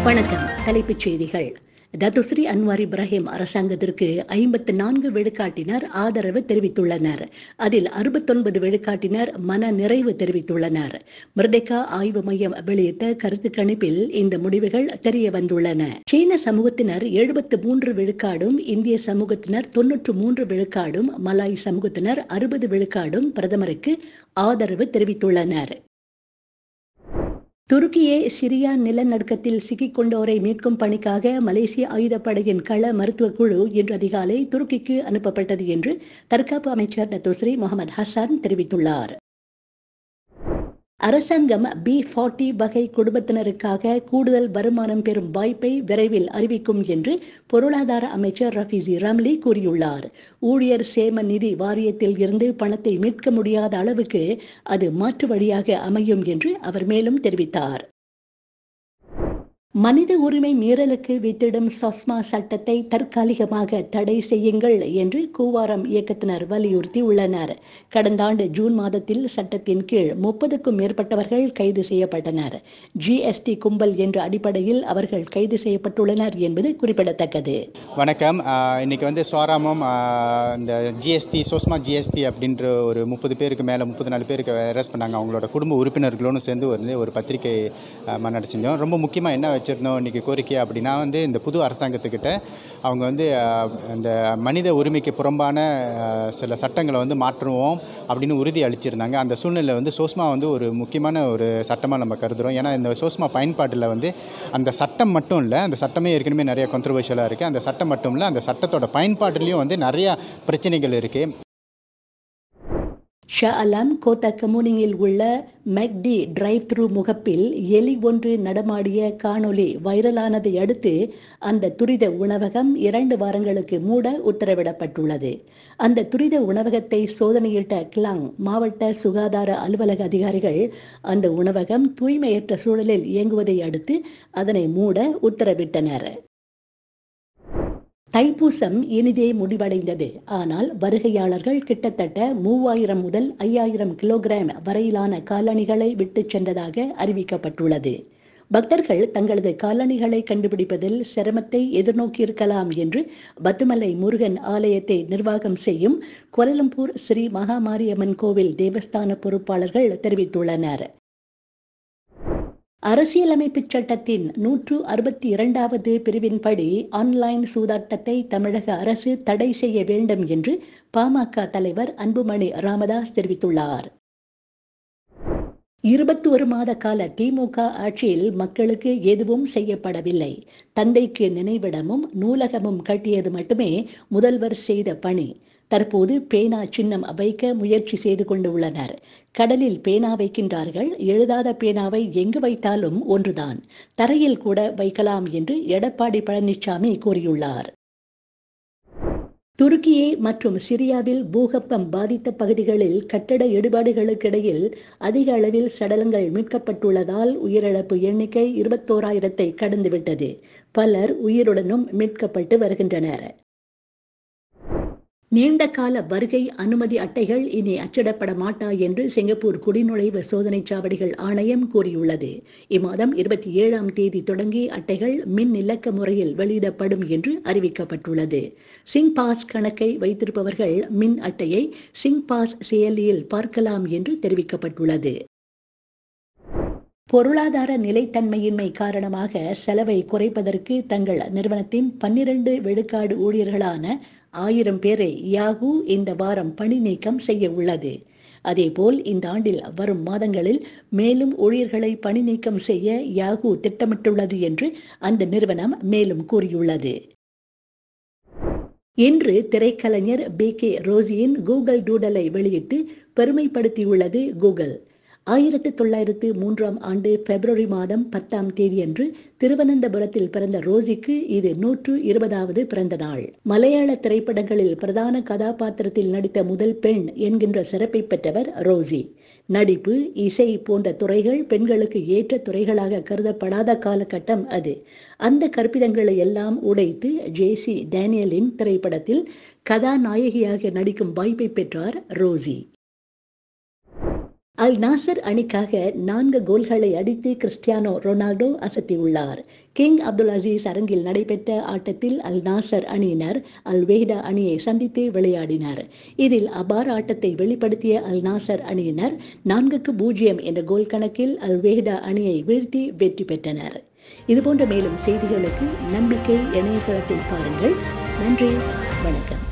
வணக்கம் தலைப்புச் செய்திகள் தத்துஸ்ரீ அன்வார் இப்ராஹிம் அரசாங்கத்திற்கு ஐம்பத்து நான்கு விழுக்காட்டினர் ஆதரவு தெரிவித்துள்ளனர் அதில் அறுபத்தொன்பது விழுக்காட்டினர் மன நிறைவு தெரிவித்துள்ளனர் மிர்டெகா ஆய்வு மையம் வெளியிட்ட கருத்து கணிப்பில் இந்த முடிவுகள் தெரிய வந்துள்ளன சீன சமூகத்தினர் எழுபத்து மூன்று விழுக்காடும் இந்திய சமூகத்தினர் தொன்னூற்று மூன்று விழுக்காடும் மலாய் சமூகத்தினர் அறுபது விழுக்காடும் பிரதமருக்கு ஆதரவு தெரிவித்துள்ளனர் துருக்கியே சிரியா நிலநடுக்கத்தில் சிக்கிக் கொண்டோரை மீட்கும் பணிக்காக மலேசிய ஆயுதப்படையின் கள மருத்துவ குழு இன்று அதிகாலை துருக்கிக்கு அனுப்பப்பட்டது என்று தற்காப்பு அமைச்சர் டத்தோஸ்ரீ முகமது ஹசான் தெரிவித்துள்ளார் அரசாங்கம் பி ஃபார்ட்டி வகை குடும்பத்தினருக்காக கூடுதல் வருமானம் பெறும் வாய்ப்பை விரைவில் அறிவிக்கும் என்று பொருளாதார அமைச்சர் ரஃபீசி ரம்லி கூறியுள்ளார் ஊழியர் சேம நிதி வாரியத்தில் இருந்து பணத்தை மீட்க முடியாத அளவுக்கு அது மாற்று வழியாக அமையும் என்று அவர் மேலும் தெரிவித்தார் மனித உரிமை மீறலுக்கு வித்திடும் சொஸ்மா சட்டத்தை தற்காலிகமாக தடை செய்யுங்கள் என்று கூவாரம் இயக்கத்தினர் வலியுறுத்தி உள்ளனர் கடந்த ஆண்டு ஜூன் மாதத்தில் சட்டத்தின் கீழ் முப்பதுக்கும் மேற்பட்டவர்கள் கைது செய்யப்பட்டனர் ஜிஎஸ்டி கும்பல் என்ற அடிப்படையில் அவர்கள் கைது செய்யப்பட்டுள்ளனர் என்பது குறிப்பிடத்தக்கது வணக்கம் ஆஹ் இன்னைக்கு வந்து சுவாராமம் ஆஹ் இந்த ஜிஎஸ்டி சோஸ்மா ஜிஎஸ்டி அப்படின்ற ஒரு முப்பது பேருக்கு மேலே முப்பது நாலு பேருக்கு அரெஸ்ட் பண்ணாங்க அவங்களோட குடும்ப உறுப்பினர்களோடு சேர்ந்து வந்து ஒரு பத்திரிகை ஆஹ் மாநாடு செஞ்சோம் ரொம்ப முக்கியமாக என்ன வச்சுருந்தோம் இன்றைக்கி கோரிக்கை அப்படின்னா வந்து இந்த புது அரசாங்கத்துக்கிட்ட அவங்க வந்து ஆஹ் இந்த மனித உரிமைக்கு புறம்பான ஆஹ் சில சட்டங்களை வந்து மாற்றுவோம் அப்படின்னு உறுதி அளிச்சிருந்தாங்க அந்த சூழ்நிலை வந்து சோஸ்மா வந்து ஒரு முக்கியமான ஒரு சட்டமாக நம்ம கருதுகிறோம் ஏன்னா இந்த சோஸ்மா பயன்பாட்டில் வந்து அந்த சட்டம் மட்டும் இல்லை அந்த சட்டமே ஏற்கனவே நிறைய கான்ட்ரவர்ஷியலாக இருக்குது அந்த சட்டம் மட்டும் இல்லை அந்த சட்டத்தோட பயன்பாட்டிலையும் வந்து நிறையா பிரச்சனைகள் இருக்குது ஷா அலாம் கோத்தா கமுனிங்கில் உள்ள மெக்டி டிரைவ் த்ரூ முகப்பில் எலி ஒன்று நடமாடிய காணொளி வைரலானதை அடுத்து அந்த துரித உணவகம் இரண்டு வாரங்களுக்கு மூட உத்தரவிடப்பட்டுள்ளது அந்த துரித உணவகத்தை சோதனையிட்ட கிளாங் மாவட்ட சுகாதார அலுவலக அதிகாரிகள் அந்த உணவகம் தூய்மையற்ற சூழலில் இயங்குவதை அடுத்து அதனை மூட உத்தரவிட்டனர் தைப்பூசம் இனிதே முடிவடைந்தது ஆனால் வருகையாளர்கள் கிட்டத்தட்ட மூவாயிரம் முதல் ஐயாயிரம் கிலோகிராம் வரையிலான காலணிகளை விட்டுச் சென்றதாக அறிவிக்கப்பட்டுள்ளது பக்தர்கள் தங்களது காலணிகளை கண்டுபிடிப்பதில் சிரமத்தை எதிர்நோக்கியிருக்கலாம் என்று பத்துமலை முருகன் ஆலயத்தை நிர்வாகம் செய்யும் கோலலம்பூர் ஸ்ரீ மகாமாரியம்மன் கோவில் தேவஸ்தான பொறுப்பாளர்கள் தெரிவித்துள்ளனர் அரசியலமைப்பு சட்டத்தின் நூற்று அறுபத்தி இரண்டாவது பிரிவின்படி ஆன்லைன் சூதாட்டத்தை தமிழக அரசு தடை செய்ய வேண்டும் என்று பாமக தலைவர் அன்புமணி ராமதாஸ் தெரிவித்துள்ளார் இருபத்தி ஒரு மாத கால திமுக ஆட்சியில் மக்களுக்கு எதுவும் செய்யப்படவில்லை தந்தைக்கு நினைவிடமும் நூலகமும் கட்டியது மட்டுமே முதல்வர் செய்த பணி தற்போது பேனா சின்னம் வைக்க முயற்சி செய்து கொண்டு உள்ளனர் கடலில் பேனா வைக்கின்றார்கள் எழுதாத பேனாவை எங்கு வைத்தாலும் ஒன்றுதான் தரையில் கூட வைக்கலாம் என்று எடப்பாடி பழனிசாமி கூறியுள்ளார் துருக்கியே மற்றும் சிரியாவில் பூகம்பம் பாதித்த பகுதிகளில் கட்டட இடிபாடுகளுக்கிடையில் அதிக அளவில் சடலங்கள் மீட்கப்பட்டுள்ளதால் உயிரிழப்பு எண்ணிக்கை இருபத்தோராயிரத்தை கடந்துவிட்டது பலர் உயிருடனும் மீட்கப்பட்டு வருகின்றனர் நீண்ட கால வருகை அனுமதி அட்டைகள் இனி அச்சிடப்பட மாட்டா என்று சிங்கப்பூர் குடிநுழைவு சோதனை சாவடிகள் ஆணையம் கூறியுள்ளது இம்மாதம் இருபத்தி ஏழாம் தேதி தொடங்கி அட்டைகள் மின் இலக்க முறையில் வெளியிடப்படும் என்று அறிவிக்கப்பட்டுள்ளது சிங் பாஸ் கணக்கை வைத்திருப்பவர்கள் மின் அட்டையை சிங் பாஸ் செயலியில் பார்க்கலாம் என்று தெரிவிக்கப்பட்டுள்ளது பொருளாதார நிலைத்தன்மையின்மை காரணமாக செலவை குறைப்பதற்கு தங்கள் நிறுவனத்தின் பன்னிரண்டு விழுக்காடு ஊழியர்களான ஆயிரம் பேரை யாகு இந்த வாரம் பணி நீக்கம் செய்ய உள்ளது அதேபோல் இந்த ஆண்டில் வரும் மாதங்களில் மேலும் ஊழியர்களை பணி நீக்கம் செய்ய யாகு திட்டமிட்டுள்ளது என்று அந்த நிறுவனம் மேலும் கூறியுள்ளது இன்று திரைக்கலைஞர் பி கே ரோசியின் கூகுள் டூடலை வெளியிட்டு பெருமைப்படுத்தியுள்ளது கூகுள் ஆயிரத்து தொள்ளாயிரத்து மூன்றாம் ஆண்டு பிப்ரவரி மாதம் பத்தாம் தேதியன்று திருவனந்தபுரத்தில் பிறந்த ரோசிக்கு இது நூற்று இருபதாவது பிறந்த நாள் மலையாள திரைப்படங்களில் பிரதான கதாபாத்திரத்தில் நடித்த முதல் பெண் என்கின்ற சிறப்பை பெற்றவர் ரோசி நடிப்பு இசை போன்ற துறைகள் பெண்களுக்கு ஏற்ற துறைகளாக கருதப்படாத காலகட்டம் அது அந்த கற்பிதங்களை எல்லாம் உடைத்து ஜேசி டேனியலின் திரைப்படத்தில் கதாநாயகியாக நடிக்கும் வாய்ப்பை பெற்றார் ரோசி அல் நாசர் அணிக்காக நான்கு கோல்களை அடித்து கிறிஸ்டியானோ ரொனால்டோ அசத்தியுள்ளார் கிங் அப்துல் அசீஸ் அரங்கில் நடைபெற்ற ஆட்டத்தில் அல் நாசர் அணியினர் அல் வேடா அணியை சந்தித்து விளையாடினர் இதில் அபார ஆட்டத்தை வெளிப்படுத்திய அல் நாசர் அணியினர் நான்குக்கு பூஜ்ஜியம் என்ற கோல் கணக்கில் அல் வேடா அணியை வீழ்த்தி வெற்றி பெற்றனர் இதுபோன்ற மேலும் செய்திகளுக்கு நம்பிக்கை இணையதளத்தை பாருங்கள் நன்றி வணக்கம்